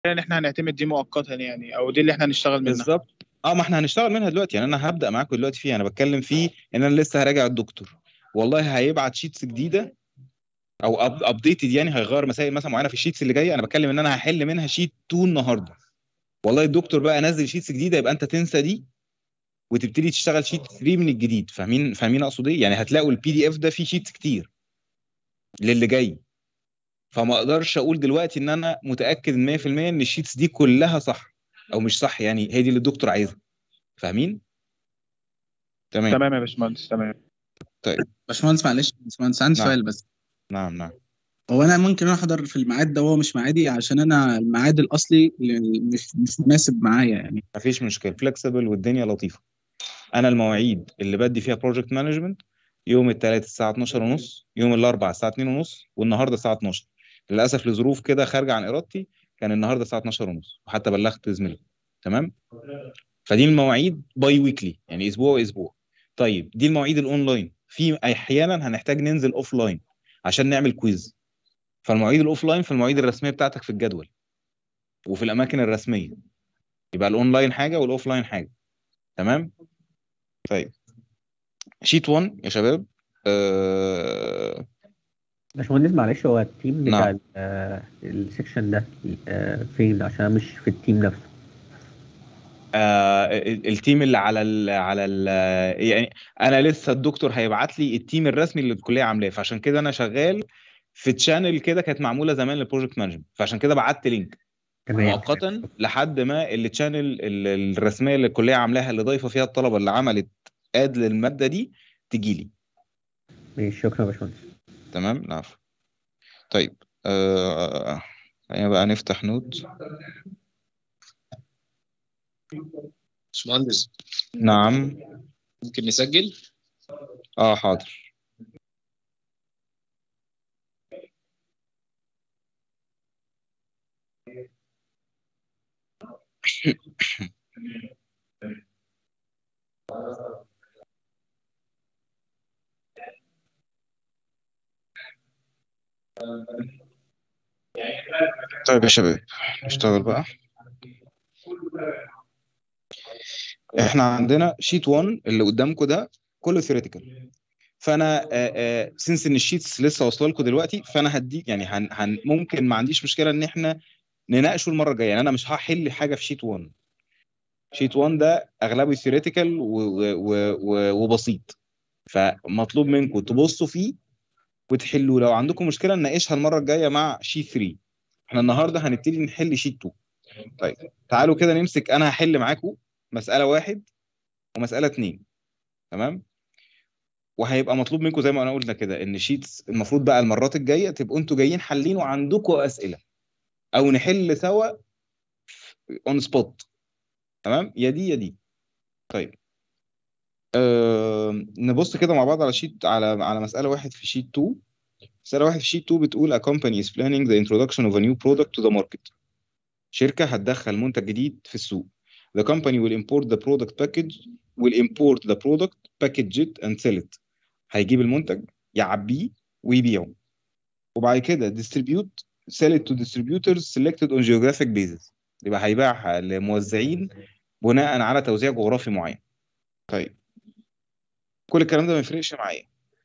يعني احنا هنعتمد دي مؤقتا يعني او دي اللي احنا هنشتغل منها بالظبط اه ما احنا هنشتغل منها دلوقتي يعني انا هبدا معاكم دلوقتي فيها انا بتكلم فيه ان انا لسه هراجع الدكتور والله هيبعت شيتس جديده او ابديتد يعني هيغير مسائل مثلا معينه في الشيتس اللي جايه انا بتكلم ان انا هحل منها شيت 2 النهارده والله الدكتور بقى نزل شيتس جديده يبقى انت تنسى دي وتبتدي تشتغل شيت 3 من الجديد فاهمين فاهمين اقصد ايه يعني هتلاقوا البي دي اف ده فيه شيتس كتير للي جاي فما اقدرش اقول دلوقتي ان انا متاكد 100% ان الشيتس دي كلها صح او مش صح يعني هي دي اللي الدكتور عايزها فاهمين تمام تمام يا باشمهندس تمام طيب باشمهندس معلش باشمهندس عندي نعم. سؤال بس نعم نعم هو انا ممكن احضر في الميعاد ده وهو مش ميعادي عشان انا الميعاد الاصلي مش مش مناسب معايا يعني مفيش مشكله فليكسبل والدنيا لطيفه انا المواعيد اللي بدي فيها بروجكت مانجمنت يوم الثلاث الساعه 12 ونص يوم الاربعاء الساعه 2 ونص والنهارده الساعه 12 للاسف لظروف كده خارجه عن ارادتي كان النهارده الساعه 12 ونص وحتى بلغت زميلي تمام فدي المواعيد باي ويكلي يعني اسبوع واسبوع طيب دي المواعيد الاونلاين في احيانا هنحتاج ننزل اوف لاين عشان نعمل كويز فالمواعيد الاوف لاين في المواعيد الرسميه بتاعتك في الجدول وفي الاماكن الرسميه يبقى الاونلاين حاجه والاوف لاين حاجه تمام طيب شيت 1 يا شباب آه... باشمهندس معلش هو التيم بتاع نعم. ال- آه، السكشن ده آه، فين عشان أنا مش في التيم نفسه آه ال- التيم اللي على ال على ال يعني انا لسه الدكتور هيبعت لي التيم الرسمي اللي الكليه عاملاه فعشان كده انا شغال في تشانل كده كانت معموله زمان للبروجكت مانجمنت فعشان كده بعت لينك تمام مؤقتا لحد ما التشانل ال- الرسميه اللي الكليه عاملاها اللي ضايفه فيها الطلبه اللي عملت اد للماده دي تجي لي ماشي شكرا يا باشمهندس تمام العفو طيب آه خلينا بقى نفتح نوت باشمهندس نعم ممكن نسجل اه حاضر طيب يا شباب نشتغل بقى احنا عندنا شيت 1 اللي قدامكم ده كله ثيوريتيكال فانا سنس ان الشيتس لسه واصله لكم دلوقتي فانا هديك يعني هن هن ممكن ما عنديش مشكله ان احنا نناقشه المره الجايه يعني انا مش هحل حاجه في شيت 1 شيت 1 ده اغلبه ثيوريتيكال وبسيط فمطلوب منكم تبصوا فيه وتحلوا لو عندكم مشكله نناقشها المره الجايه مع شيت 3 احنا النهارده هنبتدي نحل شيت 2 طيب تعالوا كده نمسك انا هحل معاكم مساله واحد ومساله اتنين تمام وهيبقى مطلوب منكم زي ما انا قلنا كده ان شيتس المفروض بقى المرات الجايه تبقوا انتوا جايين حالين وعندكم اسئله او نحل سوا اون سبوت تمام يا دي يا دي طيب أه نبص كده مع بعض على شيت على على مساله واحد في شيت 2 مساله واحد في شيت 2 بتقول a company is planning the introduction of a new product to the market شركه هتدخل منتج جديد في السوق the company will import the product package will import the product package it and sell it هيجيب المنتج يعبيه ويبيعه وبعد كده distribute sell it to distributors selected on geographic basis يبقى هيبيعها لموزعين بناء على توزيع جغرافي معين طيب كل الكلام ده ما يفرقش معايا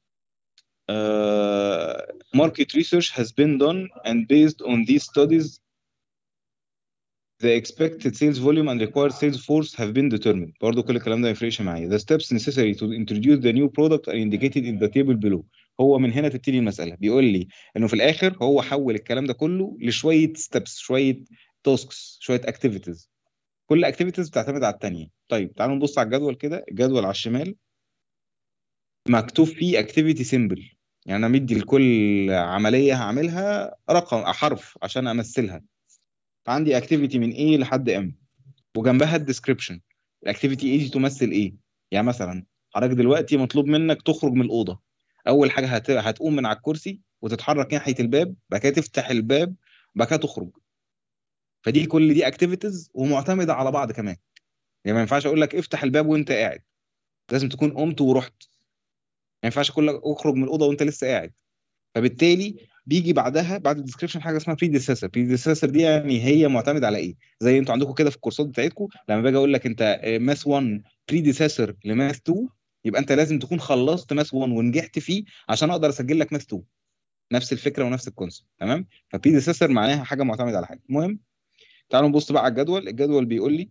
uh, market research has been done and based on these studies the expected sales volume and required sales force have been determined برضه كل الكلام ده ما يفرقش معايا the steps necessary to introduce the new product are indicated in the table below هو من هنا تبتدي المسألة بيقول لي انه في الاخر هو حول الكلام ده كله لشوية steps شوية tasks شوية activities كل activities بتعتمد على التانية طيب تعالوا نبص على الجدول كده الجدول على الشمال مكتوب فيه activity simple يعني انا مدي لكل عملية هعملها رقم حرف عشان امثلها فعندي activity من A لحد M وجنبها الديسكريبشن الاكتيفيتي ايه دي تمثل ايه يعني مثلا حضرتك دلوقتي مطلوب منك تخرج من الاوضه اول حاجه هت... هتقوم من على الكرسي وتتحرك ناحيه الباب بعد كده تفتح الباب بعد كده تخرج فدي كل دي اكتيفيتيز ومعتمده على بعض كمان يعني ما ينفعش اقول لك افتح الباب وانت قاعد لازم تكون قمت ورحت ما ينفعش اقول لك اخرج من الاوضه وانت لسه قاعد فبالتالي بيجي بعدها بعد الديسكربشن حاجه اسمها بريديسيسور بريديسيسور دي يعني هي معتمده على ايه زي انتوا عندكم كده في الكورسات بتاعتكم لما باجي اقول لك انت ماس 1 بريديسيسور لماس 2 يبقى انت لازم تكون خلصت ماس 1 ونجحت فيه عشان اقدر اسجل لك ماس 2 نفس الفكره ونفس الكونسيبت تمام فبريديسيسور معناها حاجه معتمده على حاجه المهم تعالوا نبص بقى على الجدول الجدول بيقول لي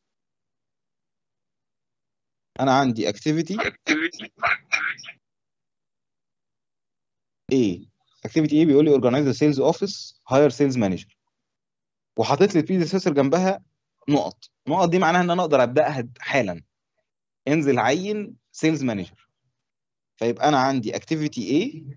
انا عندي اكتيفيتي A اكتيفيتي A بيقول لي organize the sales office hire sales manager وحاطط لي predecessor جنبها نقط النقط دي معناها ان انا اقدر ابداها حالا انزل عين سيلز مانجر فيبقى انا عندي اكتيفيتي A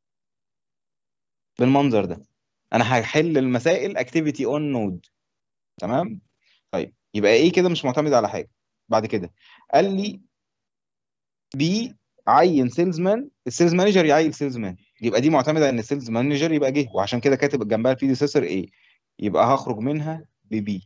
بالمنظر ده انا هحل المسائل اكتيفيتي اون نود تمام طيب يبقى ايه كده مش معتمد على حاجه بعد كده قال لي بي عين سيلز مان السيلز مانجر يعين سيلز مان يبقى دي معتمده ان السيلز مانجر يبقى جه وعشان كده كاتب جنبها البريديسيسور ايه يبقى هخرج منها ببي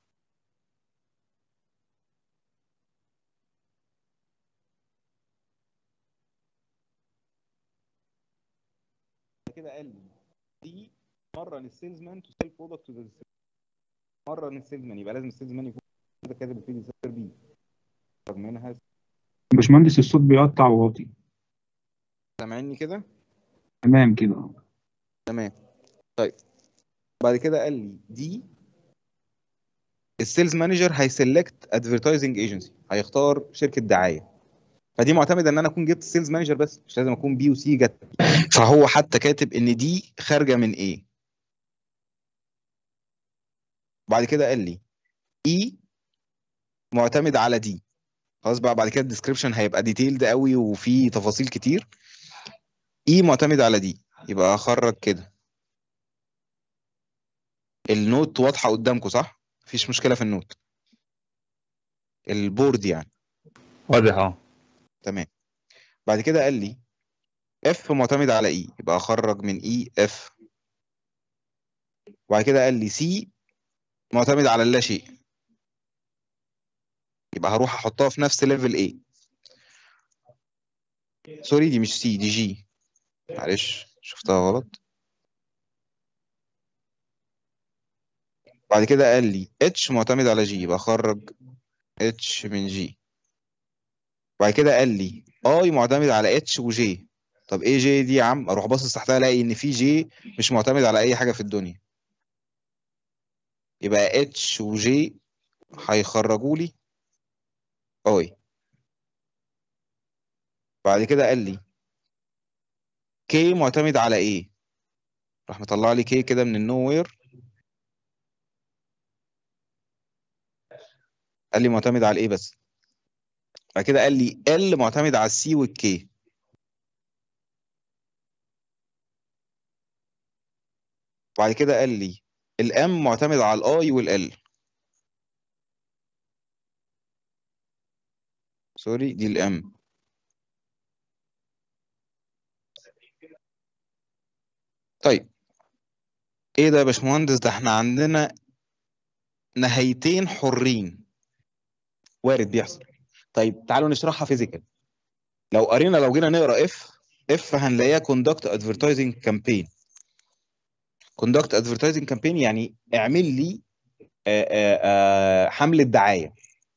كده قال لي دي مره للسيلز مان تو سيل برودكت تو مره للسيلز مان يبقى لازم السيلز مان يكون كده كاتب البريديسيسور بي هخرج منها باشمهندس الصوت بيقطع وواطي سامعني كده تمام كده تمام طيب بعد كده قال لي دي السيلز مانجر هيسلكت ادفرتايزنج ايجنسي هيختار شركه دعايه فدي معتمده ان انا اكون جبت السيلز مانجر بس مش لازم اكون بي وسي جت فهو حتى كاتب ان دي خارجه من ايه بعد كده قال لي اي معتمد على دي خلاص بقى بعد كده الديسكربشن هيبقى ديتيلد قوي وفيه تفاصيل كتير اي معتمد على دي يبقى اخرج كده النوت واضحه قدامكم صح مفيش مشكله في النوت البورد يعني واضح اه تمام بعد كده قال لي اف معتمد على اي يبقى اخرج من اي اف وبعد كده قال لي سي معتمد على اللا شيء يبقى هروح احطها في نفس ليفل ايه سوري دي مش سي دي جي معلش شفتها غلط بعد كده قال لي اتش معتمد على جي يبقى اخرج اتش من جي بعد كده قال لي اي معتمد على اتش وجي طب ايه جي دي يا عم اروح باصص تحتها الاقي ان في جي مش معتمد على اي حاجه في الدنيا يبقى اتش وجي هيخرجوا لي اي بعد كده قال لي كي معتمد على ايه راح مطلع لي كي كده من النو وير قال لي معتمد على الايه بس بعد كده قال لي ال معتمد على السي والكي بعد كده قال لي الام معتمد على الاي والال سوري دي الام طيب ايه ده يا باشمهندس ده احنا عندنا نهايتين حرين وارد بيحصل طيب تعالوا نشرحها فيزيكال لو قرينا لو جينا نقرا اف اف هنلاقيها كوندكت ادفرتايزنج كامبين كوندكت ادفرتايزنج كامبين يعني اعمل لي آآ آآ حمله دعايه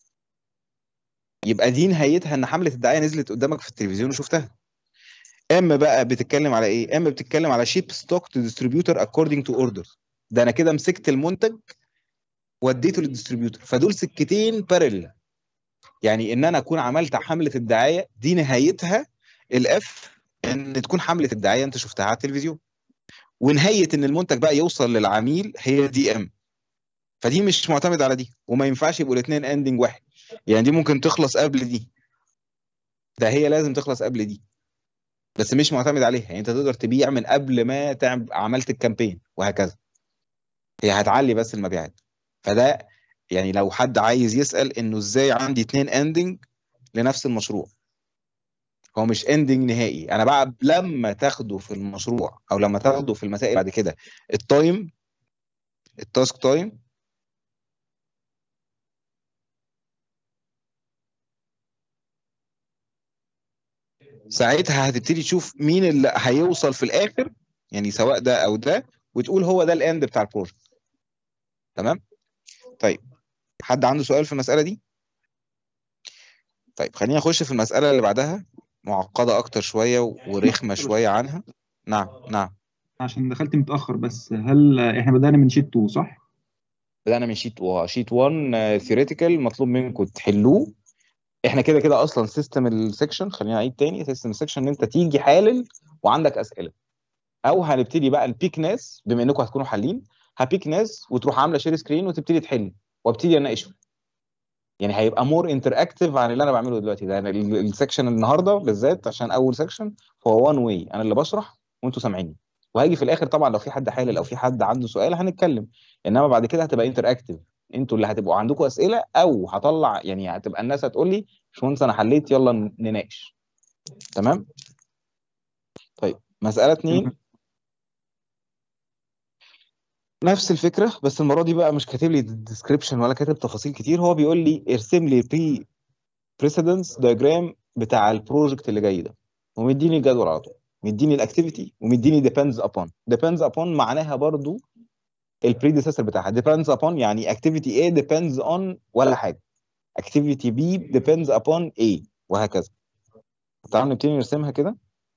يبقى دي نهايتها ان حمله الدعايه نزلت قدامك في التلفزيون وشفتها ام بقى بتتكلم على ايه ام بتتكلم على شيب ستوك تو ديستريبيوتور اكوردنج تو اوردر ده انا كده مسكت المنتج وديته للديستريبيوتور فدول سكتين بارل يعني ان انا اكون عملت حمله الدعايه دي نهايتها الاف ان تكون حمله الدعايه انت شفتها على التلفزيون ونهايه ان المنتج بقى يوصل للعميل هي دي ام فدي مش معتمد على دي وما ينفعش يبقوا الاثنين اندنج واحد يعني دي ممكن تخلص قبل دي ده هي لازم تخلص قبل دي بس مش معتمد عليها يعني انت تقدر تبيع من قبل ما تعمل عملت الكامبين وهكذا هي هتعلي بس المبيعات فده يعني لو حد عايز يسأل انه ازاي عندي اتنين اندنج لنفس المشروع هو مش اندنج نهائي انا بقى لما تاخده في المشروع او لما تاخده في المسائل بعد كده التايم التاسك تايم ساعتها هتبتدي تشوف مين اللي هيوصل في الاخر يعني سواء ده او ده وتقول هو ده الاند بتاع البروجكت تمام طيب حد عنده سؤال في المساله دي طيب خلينا نخش في المساله اللي بعدها معقده اكتر شويه ورخمه شويه عنها نعم نعم عشان دخلت متأخر بس هل احنا بدأنا من شيت 2 صح؟ بدأنا من شيت 1 شيت 1 ثيوريتيكال مطلوب منكم تحلوه احنا كده كده اصلا سيستم السكشن خلينا نعيد تاني سيستم السكشن ان انت تيجي حالل وعندك اسئله او هنبتدي بقى نبيك ناس بما انكم هتكونوا حالين هبيك ناس وتروح عامله شير سكرين وتبتدي تحل وابتدي اناقشهم يعني هيبقى مور انتراكتيف عن اللي انا بعمله دلوقتي ده يعني ال- السكشن النهارده بالذات عشان اول سكشن فهو وان واي انا اللي بشرح وانتوا سامعيني وهاجي في الاخر طبعا لو في حد حالل او في حد عنده سؤال هنتكلم انما بعد كده هتبقى انتراكتيف انتوا اللي هتبقوا عندكم اسئله او هطلع يعني هتبقى الناس هتقول لي باشمهندس انا حليت يلا ن- نناقش تمام طيب مساله اتنين نفس الفكره بس المره دي بقى مش كاتب لي ديسكريبشن ولا كاتب تفاصيل كتير هو بيقول لي ارسم لي بري بريسيدنس دايجرام بتاع البروجكت اللي جاي ده ومديني الجدول على طول مديني الاكتيفيتي ومديني depends upon depends upon معناها برضو البريديسيسور بتاعها depends upon يعني activity A depends on ولا حاجه activity B depends upon A وهكذا تعالوا نبتدي نرسمها كده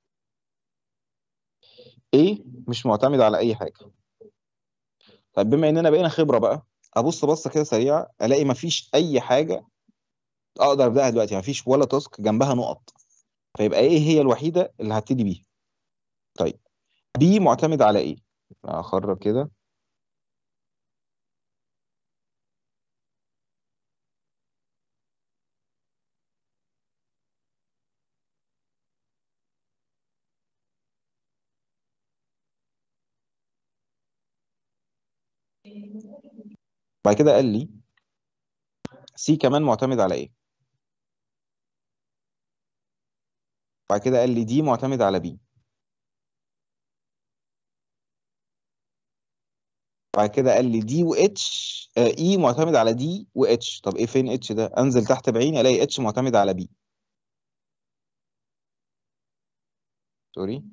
A مش معتمد على اي حاجه طيب بما اننا بقينا خبره بقى ابص بصه كده سريعه الاقي مفيش اي حاجه اقدر ابداها دلوقتي مفيش ولا تاسك جنبها نقط فيبقى ايه هي الوحيده اللي هبتدي بيها طيب بي معتمد على ايه اخرج كده بعد كده قال لي سي كمان معتمد على ايه بعد كده قال لي دي معتمد على بي بعد كده قال لي دي واتش اي معتمد على دي واتش طب ايه فين اتش ده انزل تحت بعيني الاقي اتش معتمد على بي سوري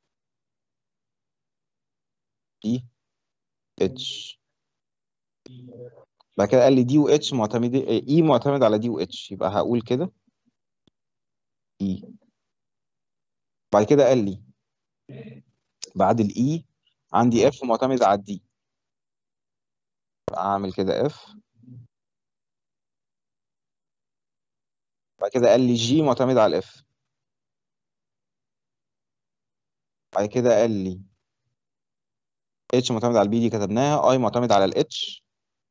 دي اتش بعد كده قال لي دي واتش معتمد اي معتمد على دي واتش يبقى هقول كده اي بعد كده قال لي بعد الاي عندي اف معتمد على الدي اعمل كده اف بعد كده قال لي جي معتمد على الاف بعد كده قال لي اتش معتمد على البي دي كتبناها اي معتمد على الاتش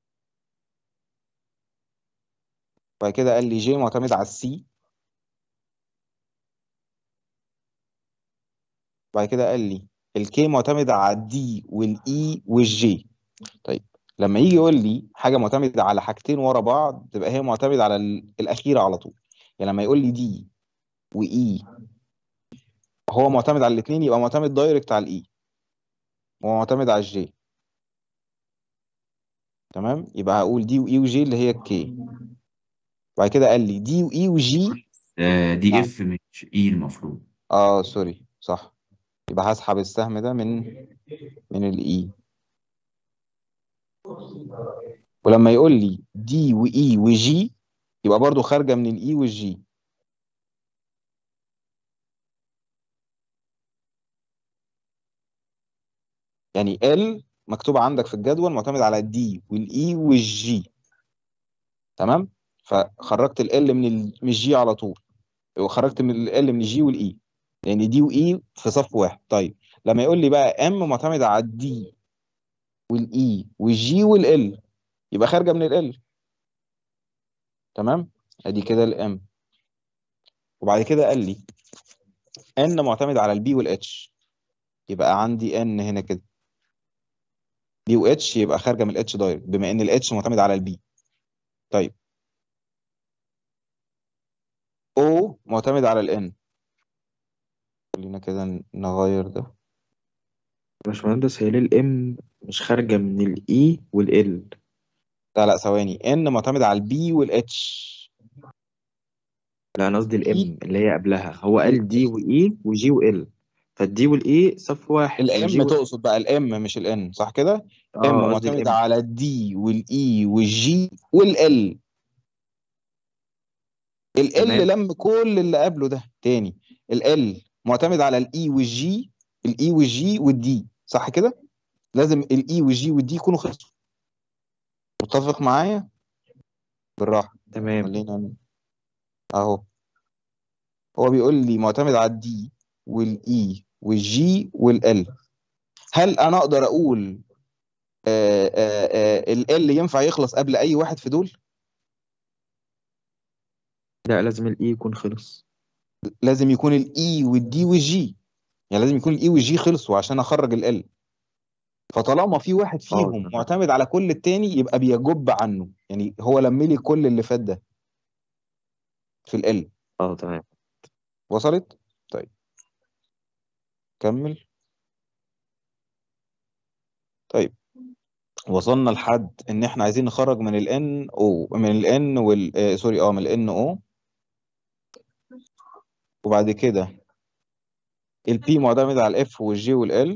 بعد كده قال لي جي معتمد على السي بعد كده قال لي الكي معتمد على الدي والاي والجي طيب لما يجي يقول لي حاجه معتمده على حاجتين ورا بعض تبقى هي معتمده على ال- الاخيره على طول يعني لما يقول لي دي واي هو معتمد على الاثنين يبقى معتمد دايركت على الاي هو معتمد على الجي تمام يبقى هقول دي واي وجي اللي هي الكي بعد كده قال لي دي واي وجي آه، دي نعم. اف مش اي المفروض اه سوري صح يبقى هسحب السهم ده من من الاي ولما يقول لي دي واي وجي يبقى برضو خارجه من الاي والجي يعني ال مكتوبه عندك في الجدول معتمد على الدي والاي والجي تمام فخرجت ال من ال من الجي على طول وخرجت من ال من الجي والاي لان دي واي في صف واحد طيب لما يقول لي بقى ام معتمد على الدي والاي والجي والال يبقى خارجه من ال تمام ادي كده الام وبعد كده قال لي ان معتمد على البي والاتش يبقى عندي ان هنا كده بي واتش يبقى خارجه من الاتش دايركت بما ان الاتش معتمد على البي طيب او معتمد على الان خلينا كده نغير ده باشمهندس هي ليه الام مش خارجة من الاي والال لا لا ثواني ان معتمد على البي والاتش لا انا قصدي الام اللي هي قبلها هو قال دي واي وجي وال فالدي والاي صف واحد والجي الام وال تقصد بقى الام مش الان صح كده ام اه قصدي معتمدة الام على الدي والاي والجي والال ال تمام لم كل اللي قبله ده تاني ال معتمد على الاي والجي الاي والجي والدي صح كده لازم الاي والجي والدي يكونوا خلصوا متفق معايا بالراحه تمام خلينا ن- اهو هو بيقول لي معتمد على الدي والاي والجي والال هل انا اقدر اقول ال ينفع يخلص قبل اي واحد في دول لا لازم الاي يكون خلص لازم يكون الاي والدي والجي يعني لازم يكون الاي والجي خلصوا عشان اخرج ال فطالما في واحد اه فيهم تمام معتمد على كل التاني يبقى بيجب عنه يعني هو لم لي كل اللي فات ده في ال اه تمام وصلت طيب كمل طيب وصلنا لحد ان احنا عايزين نخرج من ال N او من ال N وال آه سوري اه من ال N O وبعد كده ال P معتمد على ال F وال G وال L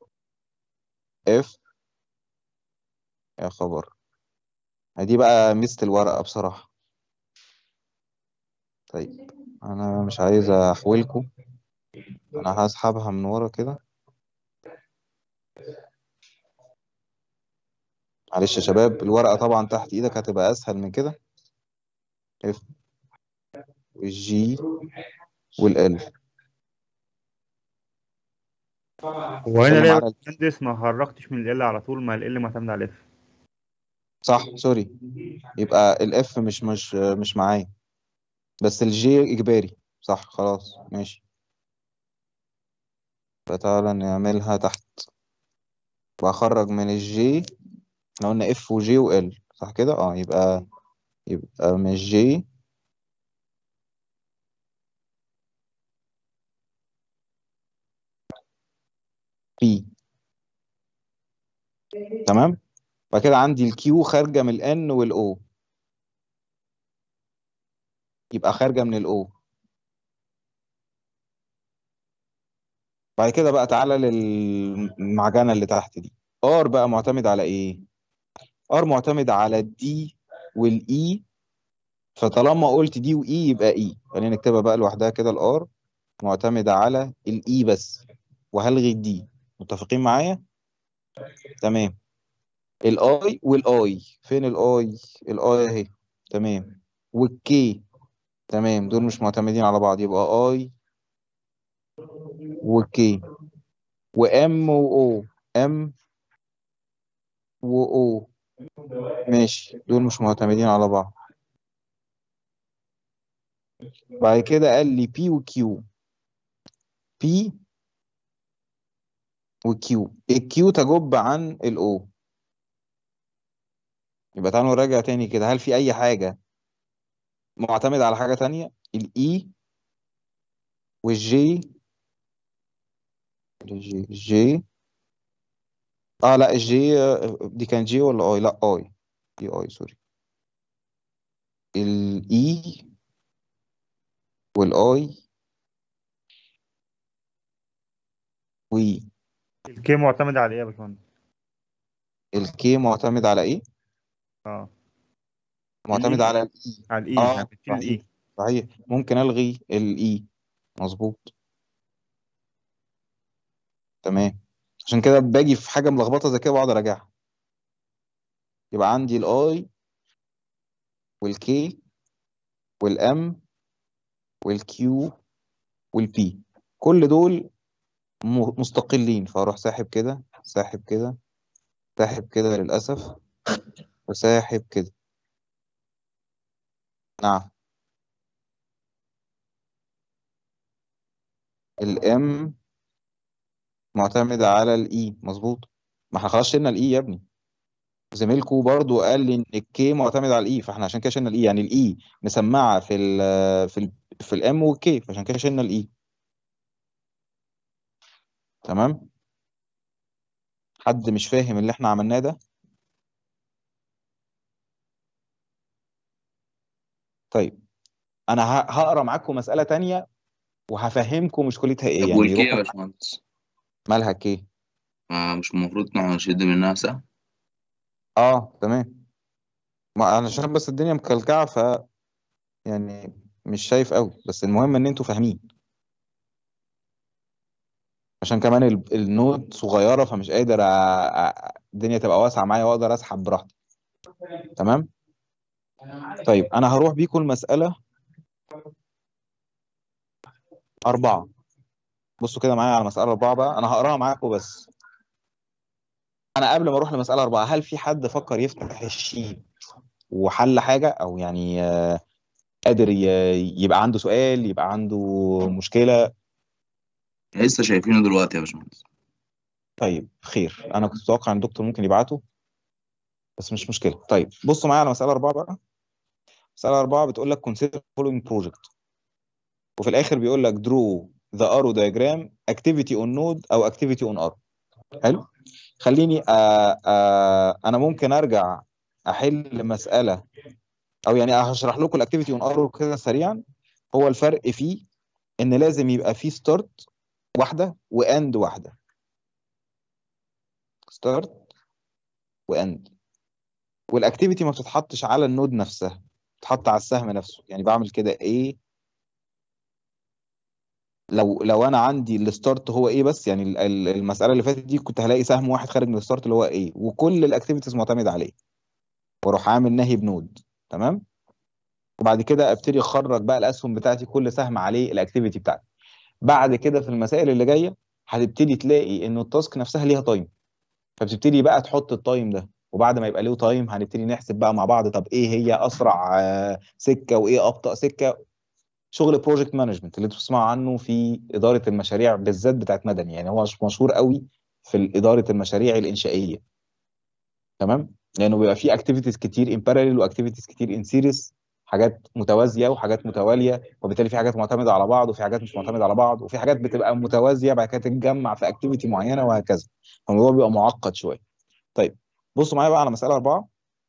F يا خبر دي بقى ميزة الورقة بصراحة طيب انا مش عايز احولكم انا هسحبها من ورا كده معلش يا شباب الورقة طبعا تحت ايدك هتبقى اسهل من كده F والجي والال هو هنا اتكلم ليه يا على باشمهندس ما خرجتش من ال على طول ما ال معتمد على الاف صح سوري يبقى الاف مش مش مش معايا بس الجي اجباري صح خلاص ماشي فتعالى نعملها تحت واخرج من الجي احنا قلنا اف وجي وال صح كده اه يبقى يبقى من الجي بي تمام بعد كده عندي الكيو خارجه من الان والاو يبقى خارجه من الاو بعد كده بقى تعالى للمعجنه اللي تحت دي ار بقى معتمد على ايه ار معتمد على الدي والاي فطالما قلت دي واي يبقى اي خلينا نكتبها بقى لوحدها كده الار معتمدة على الاي بس وهلغي الدي متفقين معايا تمام الاي والاي فين الاي الاي اهي تمام والكي تمام دول مش معتمدين على بعض يبقى اي وكي وام واو ام واو ماشي دول مش معتمدين على بعض بعد كده قال لي بي وكيو بي وكيو الكيو تجب عن الاو يبقى تعالوا نراجع تاني كده هل في اي حاجة معتمدة على حاجة تانية الاي والجي الجي الجي اه لا الجي آه، دي كان جي ولا اي لا اي دي اي سوري الاي والاي وي الكي معتمد على ايه يا باشمهندس الكي معتمد على ايه اه معتمد الاي على الاي على الاي اه هنشيل صحيح الاي صحيح ممكن الغي الاي مظبوط تمام عشان كده باجي في حاجه ملخبطه زي كده واقعد اراجعها يبقى عندي الاي والكي والام والكيو والبي كل دول م- مستقلين فاروح ساحب كده ساحب كده ساحب كده للاسف وساحب كده نعم الام معتمدة على الاي مظبوط ما احنا خلاص شلنا الاي يا ابني زميلكو برضو قال لي ان الكي معتمد على الاي فاحنا عشان كده شلنا الاي يعني الاي مسمعه في ال في ال في الام والكي فعشان كده شلنا الاي تمام حد مش فاهم اللي احنا عملناه ده طيب انا ه- هقرا معاكم مساله تانية وهفهمكم مشكلتها ايه طب يعني والكي يا روحوا باشمهندس مالها كي ما مش المفروض نحن نشد منها سهم اه تمام ما انا عشان بس الدنيا مكلكعه ف يعني مش شايف قوي بس المهم ان انتوا فاهمين عشان كمان ال- النود صغيره فمش قادر أ... أ... الدنيا تبقى واسعه معايا واقدر اسحب براحتي تمام طيب انا هروح بيكم المساله أربعة بصوا كده معايا على مسألة أربعة بقى أنا هقراها معاكم بس أنا قبل ما أروح لمسألة أربعة هل في حد فكر يفتح الشيت وحل حاجة أو يعني آه، قادر ي- يبقى عنده سؤال يبقى عنده مشكلة لسه شايفينه دلوقتي يا باشمهندس طيب خير أنا كنت متوقع إن الدكتور ممكن يبعته بس مش مشكلة طيب بصوا معايا على مسألة أربعة بقى مسألة أربعة بتقول لك consider following project وفي الآخر بيقول لك draw the arrow diagram activity on node أو activity on arrow حلو خليني آه آه انا ممكن ارجع احل مساله او يعني هشرح لكم الاكتيفيتي اون ارو كده سريعا هو الفرق فيه ان لازم يبقى فيه ستارت واحده واند واحده ستارت واند والاكتيفيتي ما بتتحطش على النود نفسها بتتحط على السهم نفسه يعني بعمل كده ايه لو لو انا عندي الستارت هو ايه بس يعني ال- ال- المساله اللي فاتت دي كنت هلاقي سهم واحد خارج من الستارت اللي هو ايه وكل الاكتيفيتيز معتمده عليه واروح عامل نهي بنود تمام وبعد كده ابتدي اخرج بقى الاسهم بتاعتي كل سهم عليه الاكتيفيتي بتاعتي بعد كده في المسائل اللي جايه هتبتدي تلاقي ان التاسك نفسها ليها تايم فبتبتدي بقى تحط التايم ده وبعد ما يبقى له تايم هنبتدي نحسب بقى مع بعض طب ايه هي اسرع آه، سكه وايه ابطا سكه شغل بروجكت مانجمنت اللي انتوا بتسمعوا عنه في اداره المشاريع بالذات بتاعت مدني يعني هو مشهور قوي في اداره المشاريع الانشائيه تمام لانه بيبقى فيه اكتيفيتيز كتير ان باراليل واكتيفيتيز كتير ان سيريس حاجات متوازيه وحاجات متواليه وبالتالي في حاجات معتمده على بعض وفي حاجات مش معتمده على بعض وفي حاجات بتبقى متوازيه بعد كده تتجمع في اكتيفيتي معينه وهكذا الموضوع بيبقى معقد شويه طيب بصوا معايا بقى على مساله اربعه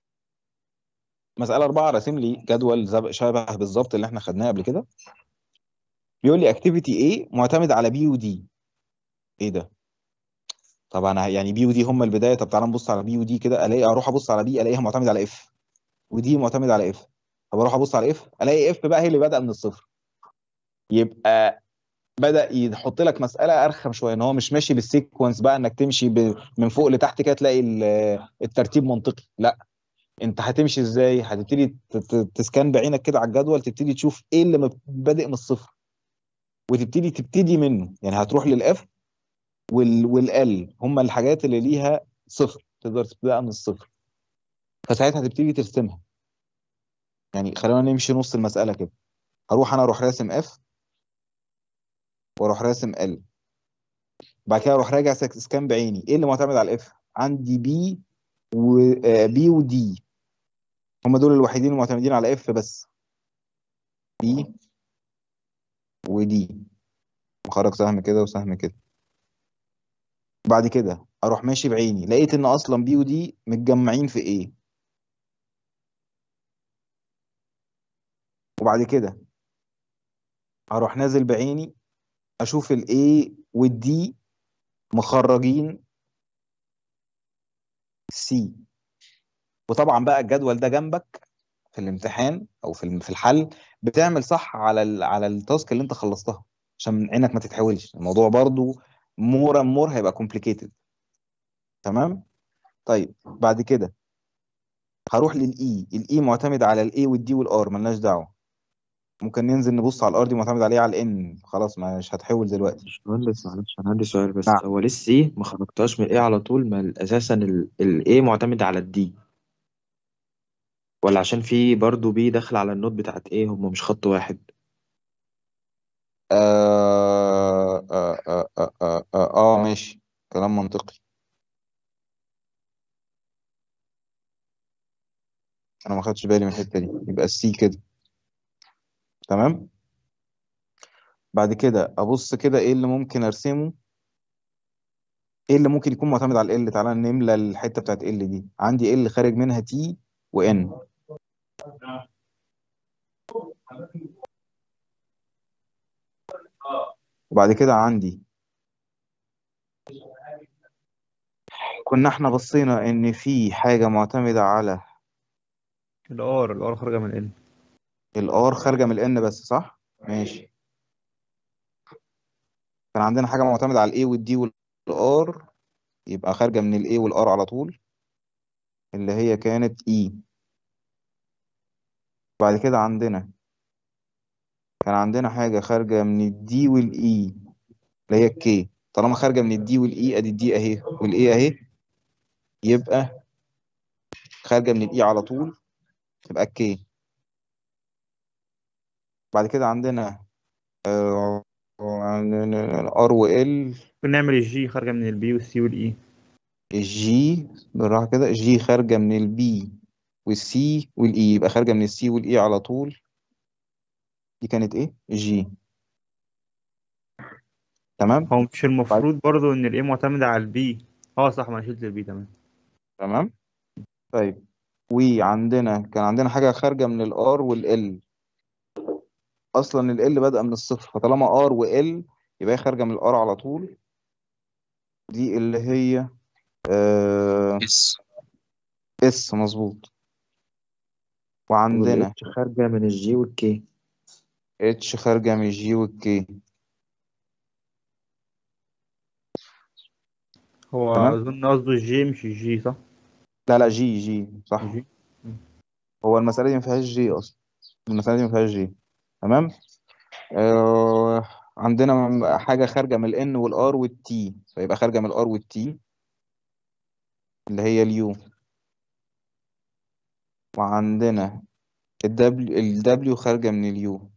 مساله اربعه راسم لي جدول زب- شبه بالظبط اللي احنا خدناه قبل كده بيقول لي اكتيفيتي ايه معتمد على بي ودي ايه ده طب انا يعني بي ودي هم البدايه طب تعالى نبص على بي ودي كده الاقي اروح ابص على بي الاقيها معتمده على اف ودي معتمده على اف طب اروح ابص على اف الاقي اف بقى هي اللي بادئه من الصفر يبقى بدا يحط لك مساله ارخم شويه ان هو مش ماشي بالسيكونس بقى انك تمشي ب... من فوق لتحت كده تلاقي ال- الترتيب منطقي لا انت هتمشي ازاي هتبتدي ت- ت- تسكان بعينك كده على الجدول تبتدي تشوف ايه اللي مب- بادئ من الصفر وتبتدي تبتدي منه يعني هتروح للاف وال والال هم الحاجات اللي ليها صفر تقدر تبدأها من الصفر فساعتها هتبتدي ترسمها يعني خلينا نمشي نص المسألة كده هروح انا اروح راسم اف واروح راسم ال بعد كده اروح راجع سك- سكان بعيني ايه اللي معتمد على الاف عندي بي و بي ودي هم دول الوحيدين المعتمدين على اف بس بي ودي مخرج سهم كده وسهم كده بعد كده اروح ماشي بعيني لقيت ان اصلا بي ودي متجمعين في ايه وبعد كده اروح نازل بعيني اشوف الاي والدي مخرجين سي وطبعا بقى الجدول ده جنبك في الامتحان او في الم- في الحل بتعمل صح على ال على التاسك اللي انت خلصتها عشان عينك ما تتحولش الموضوع برضو مور مور هيبقى كومبليكيتد تمام طيب بعد كده هروح للاي الاي معتمد على الاي والدي والار ملناش دعوه ممكن ننزل نبص على الار دي معتمد عليه على الان خلاص مش هتحول دلوقتي باشمهندس معلش انا عندي سؤال بس نعم هو ليه السي ما خرجتهاش من الايه على طول ما اساسا الايه معتمد على الدي ولا عشان في برضو بي داخل على النوت بتاعت ايه هم مش خط واحد آه آه آه آه آه, آه, آه ماشي كلام منطقي انا ما خدتش بالي من الحته دي يبقى السي كده تمام بعد كده ابص كده ايه اللي ممكن ارسمه ايه اللي ممكن يكون معتمد على ال تعالى نملى الحته بتاعت ال دي عندي ال خارج منها تي وان وبعد كده عندي كنا احنا بصينا ان في حاجة معتمدة على الار الار خارجه من ال الار خارجة من الان بس صح ماشي كان عندنا حاجة معتمدة على الاي والدي والار يبقى خارجة من الاي والار على طول اللي هي كانت اي بعد كده عندنا كان عندنا حاجة خارجة من الدي والاي اللي هي الكي طالما خارجة من الدي والاي ادي الدي اهي والاي اهي يبقى خارجة من الاي على طول تبقى الكي بعد كده عندنا ار وال ممكن نعمل الجي خارجه من البي والسي والاي الجي بالراحة كده الجي خارجة من البي والسي والاي يبقى خارجة من السي والاي على طول دي كانت ايه الجي تمام هو مش المفروض برضو ان الاي معتمده على البي اه صح ما انا شلت البي تمام تمام طيب وعندنا كان عندنا حاجة خارجة من الار والال اصلا ال بادئه من الصفر فطالما ار وال يبقى هي خارجه من الار على طول دي اللي هي آه اس اس مظبوط وعندنا والاتش خارجة من الجي والكي اتش خارجه من الجي والكي هو تمام. اظن قصده الجي مش الجي صح لا لا جي جي صح جي هو المسألة دي ما فيهاش جي أصلا المسألة دي ما فيهاش جي تمام آه عندنا حاجة خارجة من الان والار والتي فيبقى خارجة من الار والتي اللي هي اليو وعندنا الدبليو الدبليو خارجة من اليو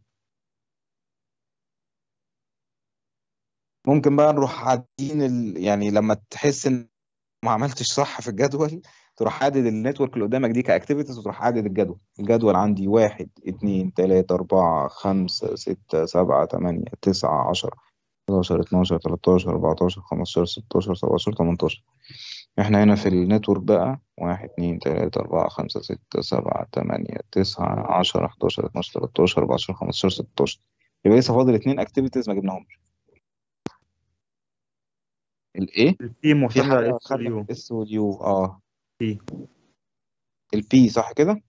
ممكن بقى نروح عادين ال... يعني لما تحس ان ما عملتش صح في الجدول تروح عادد النتورك اللي قدامك دي كاكتيفيتيز وتروح عادد الجدول الجدول عندي واحد اتنين تلاتة أربعة خمسة ستة سبعة تمانية تسعة عشرة 11 12 13 14 15 16 17 18 احنا هنا في النتورك بقى واحد اتنين تلاتة أربعة خمسة ستة سبعة تمانية تسعة عشرة 11 12 13 14 15 16 يبقى لسه فاضل اتنين اكتيفيتيز ما جبناهمش الايه البي في معتمده على حاجة الاس خارجة واليو اس واليو اه بي البي صح كده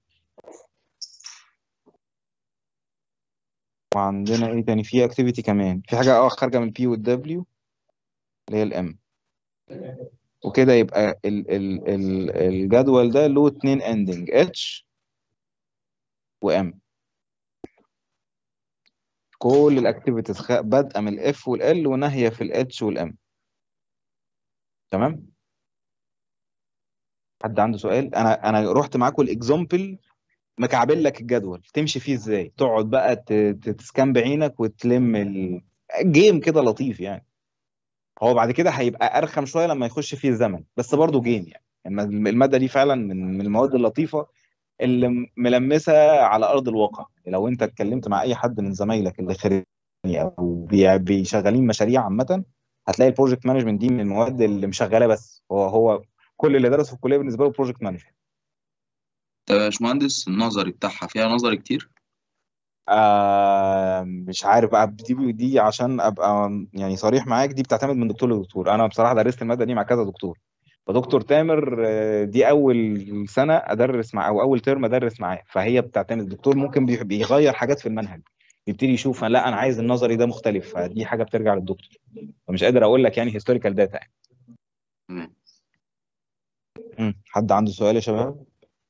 وعندنا ايه تاني في اكتيفيتي كمان في حاجة اه خارجة من البي والدبليو اللي هي الام وكده يبقى ال ال ال الجدول ده له اتنين اندنج اتش وام كل الاكتيفيتيز خ- بادئه من الاف والال وناهيه في الاتش والام تمام حد عنده سؤال انا انا رحت معاكم الاكزامبل مكعبل لك الجدول تمشي فيه ازاي تقعد بقى ت- ت- تسكان بعينك وتلم ال- جيم كده لطيف يعني هو بعد كده هيبقى ارخم شويه لما يخش فيه الزمن بس برضه جيم يعني الم- الماده دي فعلا من من المواد اللطيفه اللي م- ملمسه على ارض الواقع لو انت اتكلمت مع اي حد من زمايلك اللي خريج او بي- بيشغلين مشاريع عامه هتلاقي البروجكت مانجمنت دي من المواد اللي مشغله بس هو هو كل اللي درسه في الكليه بالنسبه له بروجكت مانجمنت طب يا باشمهندس النظري بتاعها فيها نظري كتير آه مش عارف بقى دي دي عشان ابقى يعني صريح معاك دي بتعتمد من دكتور لدكتور انا بصراحه درست الماده دي مع كذا دكتور فدكتور تامر آه، دي اول سنه ادرس معاه او اول ترم ادرس معاه فهي بتعتمد الدكتور ممكن بي- بيغير حاجات في المنهج يبتدي يشوف لا انا عايز النظري ده مختلف فدي حاجه بترجع للدكتور فمش قادر اقول لك يعني هيستوريكال داتا يعني تمام مم. حد عنده سؤال يا شباب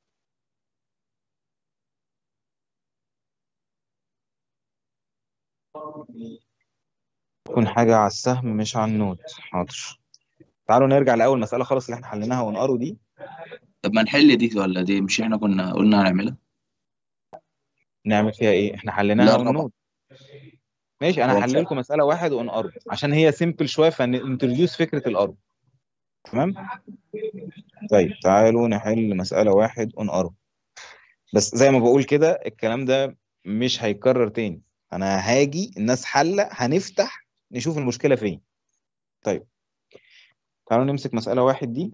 تكون حاجه على السهم مش على النوت حاضر تعالوا نرجع لاول مساله خالص اللي احنا حليناها ونقروا دي طب ما نحل دي ولا دي مش احنا كنا قلنا هنعملها نعمل فيها ايه احنا حليناها لا طبعا والنوت ماشي انا هو هحلل لكم مساله واحد ونقرب عشان هي سيمبل شويه فننتروديوس فكره القرب تمام طيب تعالوا نحل مساله واحد ونقرب بس زي ما بقول كده الكلام ده مش هيتكرر تاني انا هاجي الناس حله هنفتح نشوف المشكله فين طيب تعالوا نمسك مساله واحد دي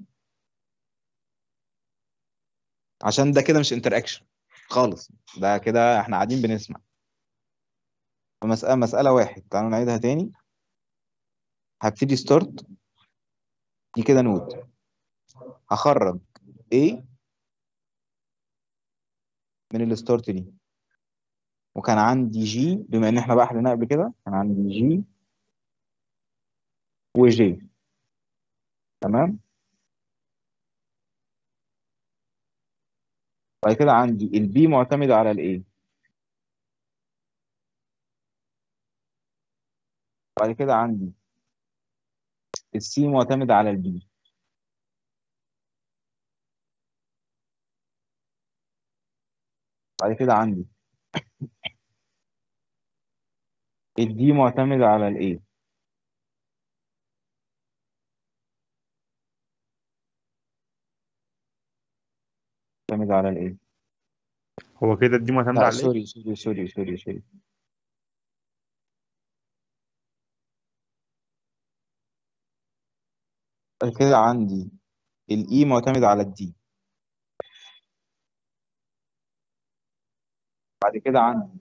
عشان ده كده مش انتر اكشن خالص ده كده احنا قاعدين بنسمع فمسألة مسألة واحد تعالوا نعيدها تاني هبتدي ستارت دي كده نود هخرج A من الستارت دي وكان عندي جي بما ان احنا بقى حليناها قبل كده كان عندي جي وجي تمام بعد كده عندي البي معتمد على الايه بعد كده عندي السي معتمد على البي بعد كده عندي الدي معتمد على الايه معتمد على الايه هو كده دي معتمدة لا على ايه؟ سوري سوري سوري سوري سوري بعد كده عندي الاي معتمد على الدي بعد كده عندي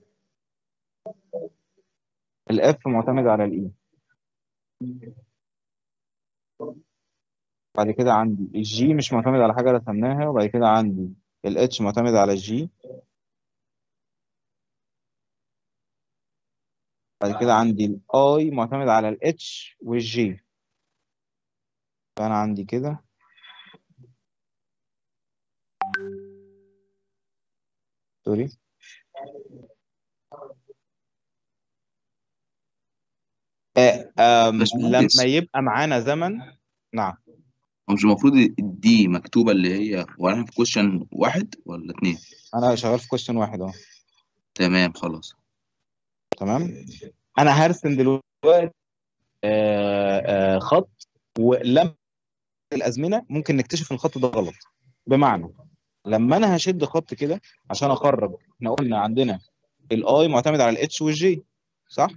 الاف معتمد على الاي بعد كده عندي الجي مش معتمد على حاجة رسمناها وبعد كده عندي الاتش معتمد على الجي بعد كده عندي الاي معتمد على الاتش والجي فانا عندي كده سوري آه، آم، باشمهندس. لما يبقى معانا زمن نعم هو مش المفروض دي مكتوبة اللي هي ولا في كويشن واحد ولا اتنين انا شغال في كويشن واحد اهو تمام خلاص تمام انا هرسم دلوقتي آه، آه، خط ولما الازمنه ممكن نكتشف ان الخط ده غلط بمعنى لما انا هشد خط كده عشان اخرج احنا قلنا عندنا الاي معتمد على الاتش والجي صح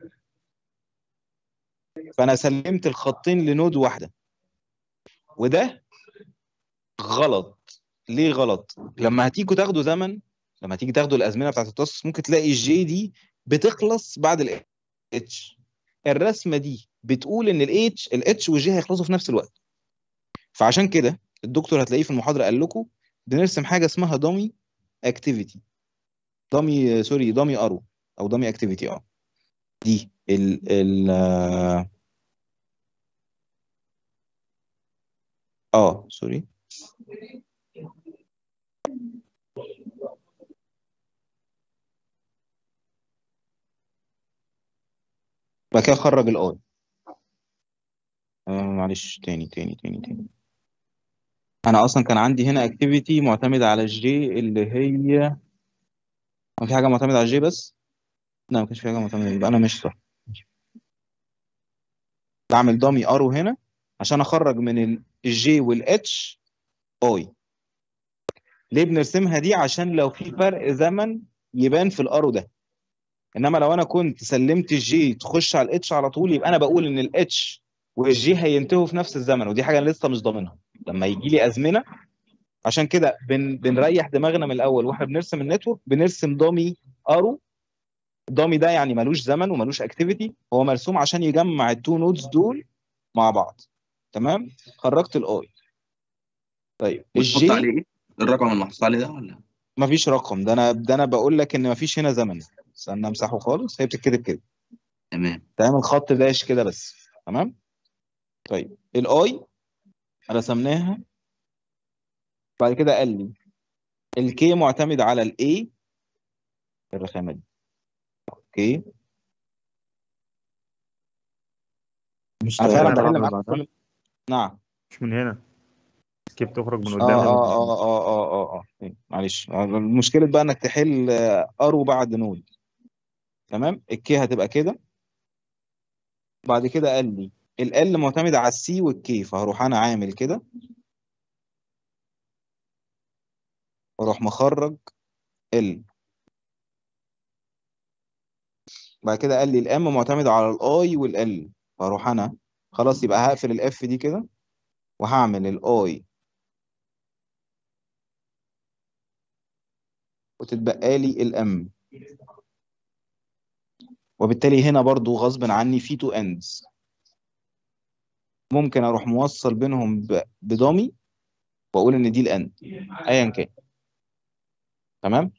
فانا سلمت الخطين لنود واحده وده غلط ليه غلط لما هتيجوا تاخدوا زمن لما تيجي تاخدوا الازمنه بتاعت التوسط ممكن تلاقي الجي دي بتخلص بعد الاتش الرسمه دي بتقول ان الاتش الاتش والجي هيخلصوا في نفس الوقت فعشان كده الدكتور هتلاقيه في المحاضره قال لكم بنرسم حاجه اسمها دامي اكتيفيتي دامي سوري دامي ارو او دامي اكتيفيتي اه دي ال ال آه، اه سوري بعد كده اخرج الاي آه معلش تاني تاني تاني تاني انا اصلا كان عندي هنا اكتيفيتي معتمده على الجي اللي هي كان في حاجه معتمده على الجي بس لا ما كانش في حاجه معتمده يبقى انا مش صح بعمل دامي ارو هنا عشان اخرج من الجي والاتش اي ليه بنرسمها دي عشان لو في فرق زمن يبان في الارو ده انما لو انا كنت سلمت الجي تخش على الاتش على طول يبقى انا بقول ان الاتش والجي هينتهوا في نفس الزمن ودي حاجه انا لسه مش ضامنها لما يجي لي ازمنه عشان كده بن بنريح دماغنا من الاول واحنا بنرسم النتورك بنرسم دامي ارو الدامي ده يعني ملوش زمن وملوش اكتيفيتي هو مرسوم عشان يجمع التو نودز دول مع بعض تمام خرجت الاي طيب وتحط الجي عليه ايه؟ الرقم اللي محطوط عليه ده ولا؟ مفيش رقم ده انا ده انا بقول لك ان مفيش هنا زمن استنى امسحه خالص هي بتتكتب كده تمام تعمل خط داش كده بس تمام طيب الاي رسمناها بعد كده قال لي الكي معتمد على الاي الرخامه دي اوكي مش انا تقريبا فعلا بحل بعمل معاك بعدها كل نعم مش من هنا كيف تخرج من اه قدام اه اه اه اه اه اه إيه، معلش المشكله بقى انك تحل آه، ارو بعد نود تمام الكي هتبقى كده بعد كده قال لي ال معتمد على السي والكي فهروح انا عامل كده واروح مخرج ال بعد كده قال لي الام معتمد على الاي والال فاروح انا خلاص يبقى هقفل الاف دي كده وهعمل الاي وتتبقى لي الام وبالتالي هنا برضو غصب عني في تو ends ممكن اروح موصل بينهم ب- بدامي واقول ان دي الاند ايا كان تمام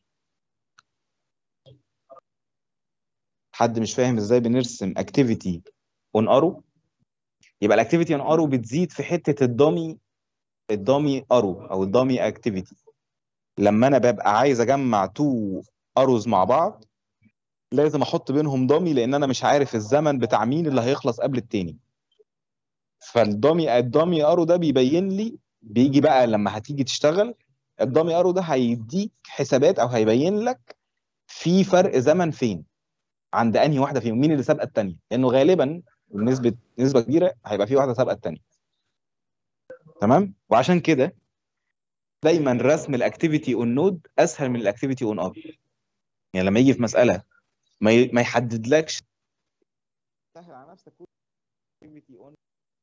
حد مش فاهم ازاي بنرسم اكتيفيتي اون ارو يبقى الاكتيفيتي اون ارو بتزيد في حته الدامي الدامي ارو او الدامي اكتيفيتي لما انا ببقى عايز اجمع تو اروز مع بعض لازم احط بينهم دامي لان انا مش عارف الزمن بتاع مين اللي هيخلص قبل التاني فالدامي الدامي ارو ده بيبين لي بيجي بقى لما هتيجي تشتغل الدامي ارو ده هيديك حسابات او هيبين لك في فرق زمن فين عند انهي واحده فيهم مين اللي سابقه الثانيه لانه غالبا بنسبه نسبه كبيره هيبقى في واحده سابقه الثانيه تمام وعشان كده دايما رسم الاكتيفيتي اون نود اسهل من الاكتيفيتي اون ار يعني لما يجي في مساله ما ي- ما يحددلكش سهل على نفسك activity on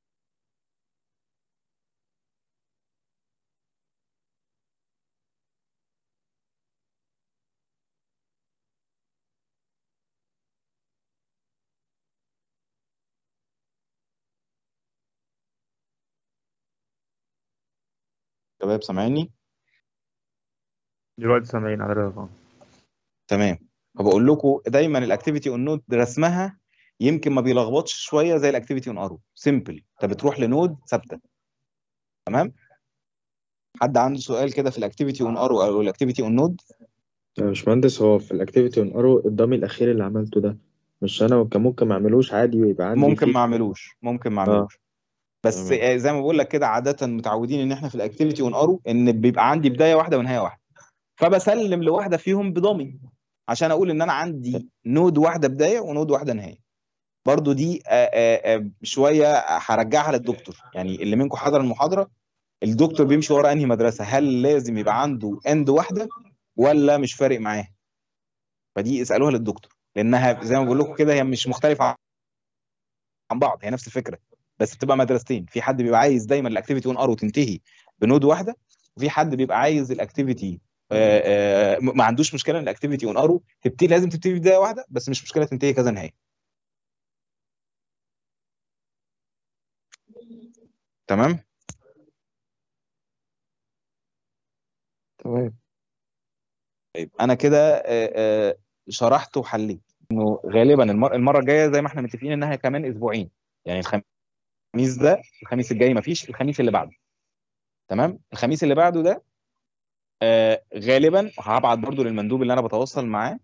شباب سامعيني دلوقتي سامعين حضرتك اه تمام فبقول لكم دايما الاكتيفيتي اون نود رسمها يمكن ما بيلخبطش شويه زي الاكتيفيتي اون ارو سيمبل انت بتروح لنود ثابته تمام حد عنده سؤال كده في الاكتيفيتي اون ارو او الاكتيفيتي اون نود يا باشمهندس هو في الاكتيفيتي اون ارو الدامي الاخير اللي عملته ده مش انا كان ممكن ما اعملوش عادي ويبقى عندي ممكن فيه ما اعملوش ممكن ما اه اعملوش بس تمام آه، زي ما بقول لك كده عاده متعودين ان احنا في الاكتيفيتي اون ارو ان بيبقى عندي بدايه واحده ونهايه واحده فبسلم لواحده فيهم بضامي عشان اقول ان انا عندي نود واحده بدايه ونود واحده نهايه برضو دي آه، آه، آه، شويه هرجعها للدكتور يعني اللي منكم حضر المحاضره الدكتور بيمشي ورا انهي مدرسه هل لازم يبقى عنده اند واحده ولا مش فارق معاه فدي اسالوها للدكتور لانها زي ما بقول لكم كده هي مش مختلفه عن بعض هي نفس الفكره بس بتبقى مدرستين في حد بيبقى عايز دايما الاكتيفيتي اون ار وتنتهي بنود واحده وفي حد بيبقى عايز الاكتيفيتي آه، آه، ما عندوش مشكله ان الاكتيفيتي اون ارو تبتدي لازم تبتدي بدايه واحده بس مش مشكله تنتهي كذا نهايه تمام تمام طيب انا كده آه، آه، شرحت وحليت انه غالبا المر- المره الجايه زي ما احنا متفقين انها كمان اسبوعين يعني الخميس ده الخميس الجاي مفيش الخميس اللي بعده تمام الخميس اللي بعده ده آه غالبا هبعت برضو للمندوب اللي انا بتواصل معاه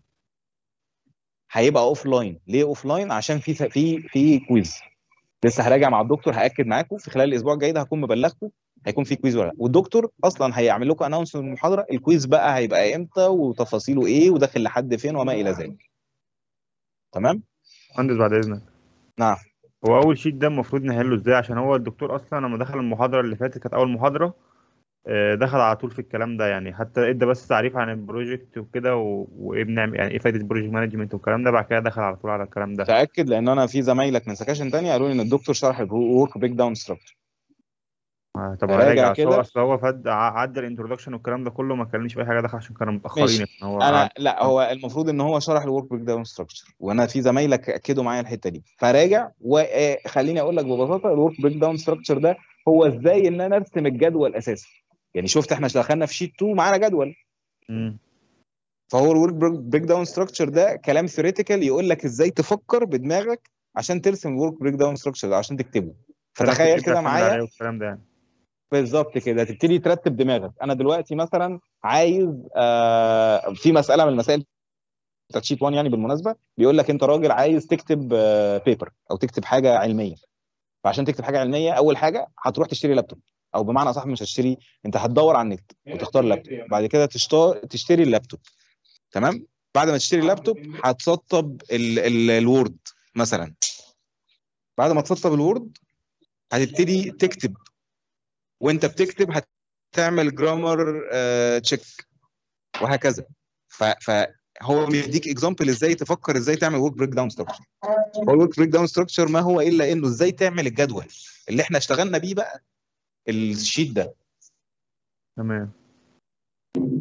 هيبقى اوف لاين ليه اوف لاين عشان في في في كويز لسه هراجع مع الدكتور هاكد معاكم في خلال الاسبوع الجاي ده هكون مبلغكم هيكون في كويز ولا لا والدكتور اصلا هيعمل لكم اناونس المحاضره الكويز بقى هيبقى امتى وتفاصيله ايه وداخل لحد فين وما الى ذلك تمام مهندس بعد اذنك نعم هو اول شيت ده المفروض نحله ازاي عشان هو الدكتور اصلا لما دخل المحاضره اللي فاتت كانت اول محاضره آه، دخل على طول في الكلام ده يعني حتى ادى بس تعريف عن البروجكت وكده و- وايه بنعمل يعني ايه فايده البروجكت مانجمنت والكلام ده بعد كده دخل على طول على الكلام ده تاكد لان انا في زمايلك من سكاشن تانية قالوا لي ان الدكتور شرح الورك بريك داون ستراكشر آه، طب راجع هراجع اصل هو كده. اصل هو فد ع- عدى الانترودكشن والكلام ده كله ما كلمنيش في اي حاجه دخل عشان كانوا متاخرين ماشي. يعني هو انا قعد- لا هو المفروض ان هو شرح الورك بريك داون ستراكشر وانا في زمايلك اكدوا معايا الحته دي فراجع وخليني اقول لك ببساطه الورك بريك داون ستراكشر ده هو ازاي ان انا ارسم الجدول اساسا يعني شفت احنا دخلنا في شيت 2 معانا جدول مم. فهو الورك بريك داون ستراكشر ده كلام ثيوريتيكال يقول لك ازاي تفكر بدماغك عشان ترسم الورك بريك داون ستراكشر ده عشان تكتبه فتخيل ترتب كده تعتمد معايا عليه والكلام ده يعني بالظبط كده تبتدي ترتب دماغك انا دلوقتي مثلا عايز آه في مساله من المسائل بتاعت شيت 1 يعني بالمناسبه بيقول لك انت راجل عايز تكتب بيبر او تكتب حاجه علميه فعشان تكتب حاجه علميه اول حاجه هتروح تشتري لابتوب او بمعنى اصح مش هتشتري انت هتدور على النت وتختار لابتوب بعد كده تشتري تشتري اللابتوب تمام بعد ما تشتري اللابتوب هتسطب ال- ال- الوورد مثلا بعد ما تسطب الوورد هتبتدي تكتب وانت بتكتب هتعمل جرامر تشيك وهكذا ف فهو بيديك اكزامبل ازاي تفكر ازاي تعمل ورك بريك داون ستراكشر هو الورك بريك داون ستراكشر ما هو الا انه ازاي تعمل الجدول اللي احنا اشتغلنا بيه بقى الشيت ده تمام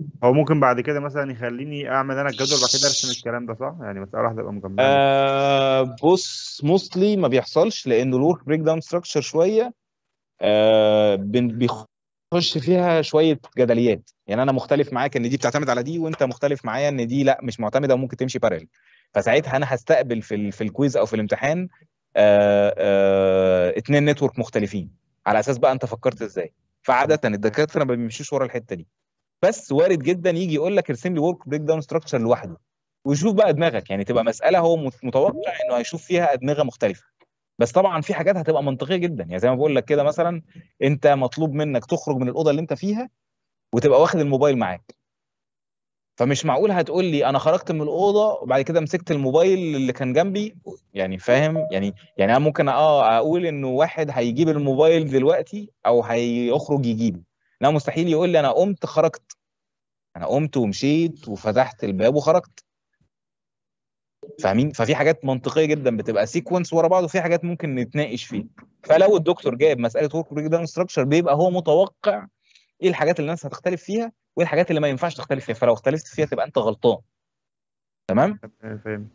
هو ممكن بعد كده مثلا يخليني اعمل انا الجدول بعد كده ارسم الكلام ده صح يعني مساله واحده تبقى مجمعه آه بص موستلي ما بيحصلش لانه الورك بريك داون ستراكشر شويه آه بن- بيخش فيها شويه جدليات يعني انا مختلف معاك ان دي بتعتمد على دي وانت مختلف معايا ان دي لا مش معتمده وممكن تمشي بارل فساعتها انا هستقبل في ال- في الكويز او في الامتحان آه آه اتنين نتورك مختلفين على اساس بقى انت فكرت ازاي فعاده الدكاتره ما بيمشوش ورا الحته دي بس وارد جدا يجي يقول لك ارسم لي ورك بريك داون ستراكشر لوحده ويشوف بقى دماغك يعني تبقى مساله هو مت- متوقع انه هيشوف فيها ادمغه مختلفه بس طبعا في حاجات هتبقى منطقيه جدا يعني زي ما بقول لك كده مثلا انت مطلوب منك تخرج من الاوضه اللي انت فيها وتبقى واخد الموبايل معاك فمش معقول هتقول لي انا خرجت من الاوضه وبعد كده مسكت الموبايل اللي كان جنبي يعني فاهم يعني يعني انا ممكن اه اقول انه واحد هيجيب الموبايل دلوقتي او هيخرج يجيبه لا مستحيل يقول لي انا قمت خرجت انا قمت ومشيت وفتحت الباب وخرجت فاهمين ففي حاجات منطقيه جدا بتبقى سيكونس ورا بعض وفي حاجات ممكن نتناقش فيها فلو الدكتور جايب مساله ورك بريك داون ستراكشر بيبقى هو متوقع ايه الحاجات اللي الناس هتختلف فيها وايه الحاجات اللي ما ينفعش تختلف فيها فلو اختلفت فيها تبقى انت غلطان تمام آه، فهمت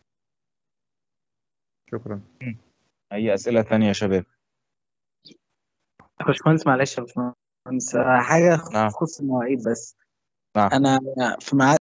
شكرا اي اسئله ثانيه يا شباب يا باشمهندس معلش يا باشمهندس آه، حاجة نعم. تخص المواعيد بس نعم. أنا في ميعاد